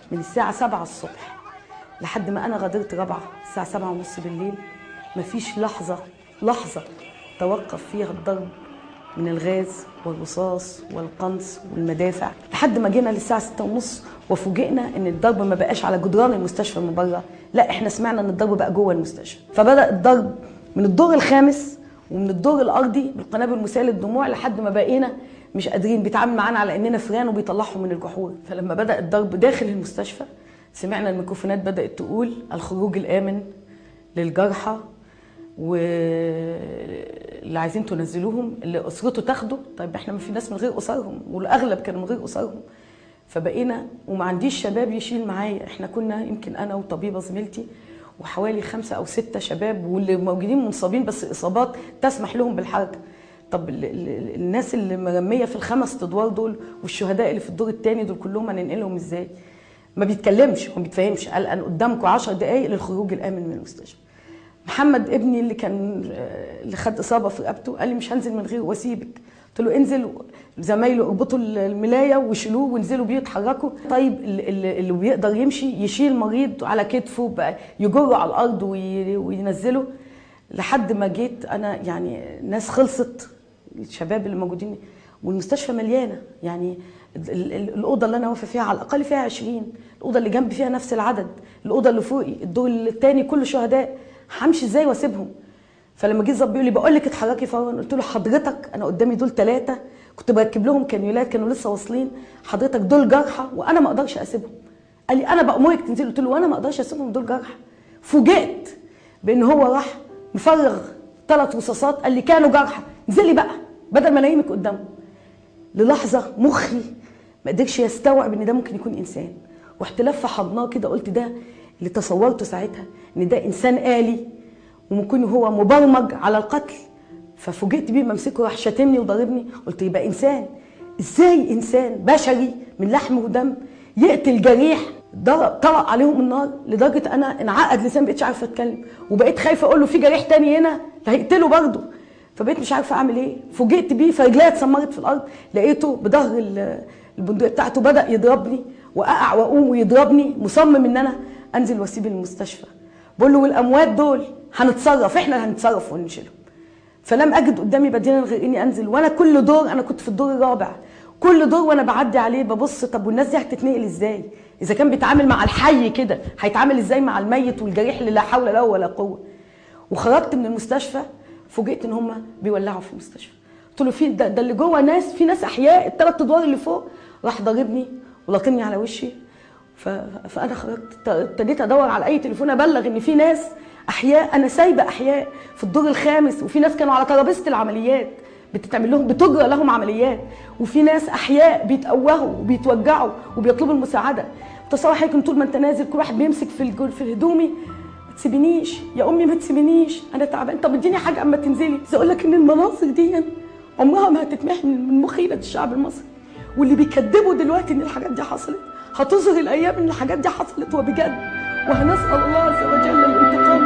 من الساعه 7 الصبح لحد ما انا غادرت رابعه الساعه 7 ونص بالليل مفيش لحظه لحظه توقف فيها الضرب من الغاز والرصاص والقنص والمدافع لحد ما جينا للساعه 6 ونص وفوجئنا ان الضرب ما بقاش على جدران المستشفى من بره لا احنا سمعنا ان الضرب بقى جوه المستشفى فبدا الضرب من الدور الخامس ومن الدور الارضي بالقنابل مسيله الدموع لحد ما بقينا مش قادرين بيتعامل معانا على اننا فران وبيطلعهم من الجحور فلما بدا الضرب داخل المستشفى سمعنا الميكروفونات بدات تقول الخروج الامن للجرحى واللي عايزين تنزلوهم اللي اسرته تاخده طيب احنا ما في ناس من غير اسرهم والاغلب كانوا من غير اسرهم فبقينا وما عنديش شباب يشيل معايا احنا كنا يمكن انا وطبيبه زميلتي وحوالي خمسة أو ستة شباب واللي موجودين منصابين بس إصابات تسمح لهم بالحركة طب ال- ال- الناس اللي مرمية في الخمس أدوار دول والشهداء اللي في الدور الثاني دول كلهم هننقلهم إزاي؟ ما بيتكلمش وما بيتفهمش قال أنا قدامكم 10 دقايق للخروج الآمن من المستشفى محمد ابني اللي كان اللي خد إصابة في رقبته قال لي مش هنزل من غير واسيبك قلت له انزل زمايله اربطوا الملايه وشيلوه وانزلوا بيه اتحركوا طيب اللي, اللي اللي بيقدر يمشي يشيل مريض على كتفه بقى يجره على الارض وي- وينزله لحد ما جيت انا يعني ناس خلصت الشباب اللي موجودين والمستشفى مليانه يعني ال- ال- ال- الاوضه اللي انا واقفه فيها على الاقل فيها 20 الاوضه اللي جنبي فيها نفس العدد الاوضه اللي فوقي الدور الثاني كله شهداء همشي ازاي واسيبهم فلما جه الظابط بيقول لي بقول لك اتحركي فورا قلت له حضرتك انا قدامي دول ثلاثه كنت بركب لهم كانيولات كانوا لسه واصلين حضرتك دول جرحى وانا ما اقدرش اسيبهم قال لي انا بامرك تنزلي قلت له وانا ما اقدرش اسيبهم دول جرحى فوجئت بان هو راح مفرغ ثلاث رصاصات قال لي كانوا جرحى انزلي بقى بدل ما انيمك قدامهم للحظه مخي ما قدرش يستوعب ان ده ممكن يكون انسان رحت لفه حضناه كده قلت ده اللي تصورته ساعتها ان ده انسان آلي وممكن هو مبرمج على القتل ففوجئت بيه ممسكه راح شاتمني وضربني قلت يبقى انسان ازاي انسان بشري من لحم ودم يقتل جريح ضرب طرق عليهم النار لدرجه انا انعقد لسان بقيتش عارفه اتكلم وبقيت خايفه اقول له في جريح تاني هنا هيقتله برضه فبقيت مش عارفه اعمل ايه فوجئت بيه فرجليا اتسمرت في الارض لقيته بظهر ال- البندقيه بتاعته بدا يضربني واقع واقوم ويضربني مصمم ان انا انزل واسيب المستشفى بقول له والاموات دول هنتصرف احنا اللي هنتصرف ونشيلهم فلم اجد قدامي بديلا غير اني انزل وانا كل دور انا كنت في الدور الرابع كل دور وانا بعدي عليه ببص طب والناس دي هتتنقل ازاي اذا كان بيتعامل مع الحي كده هيتعامل ازاي مع الميت والجريح اللي لا حول له ولا قوه وخرجت من المستشفى فوجئت ان هم بيولعوا في المستشفى قلت له في ده, ده اللي جوه ناس في ناس احياء الثلاث ادوار اللي فوق راح ضاربني ولاطمني على وشي ف... فانا خرجت ابتديت ادور على اي تليفون ابلغ ان في ناس احياء انا سايبه احياء في الدور الخامس وفي ناس كانوا على ترابيزه العمليات بتتعمل لهم بتجرى لهم عمليات وفي ناس احياء بيتقوهوا وبيتوجعوا وبيطلبوا المساعده تصور حضرتك طول ما انت نازل كل واحد بيمسك في الجول في هدومي ما تسيبنيش يا امي ما تسيبنيش انا تعبان طب اديني حاجه اما تنزلي عايزه اقول لك ان المناظر دي عمرها ما هتتمحي من مخيله الشعب المصري واللي بيكذبوا دلوقتي ان الحاجات دي حصلت هتظهر الايام ان الحاجات دي حصلت وبجد وهنسال الله عز وجل الانتقام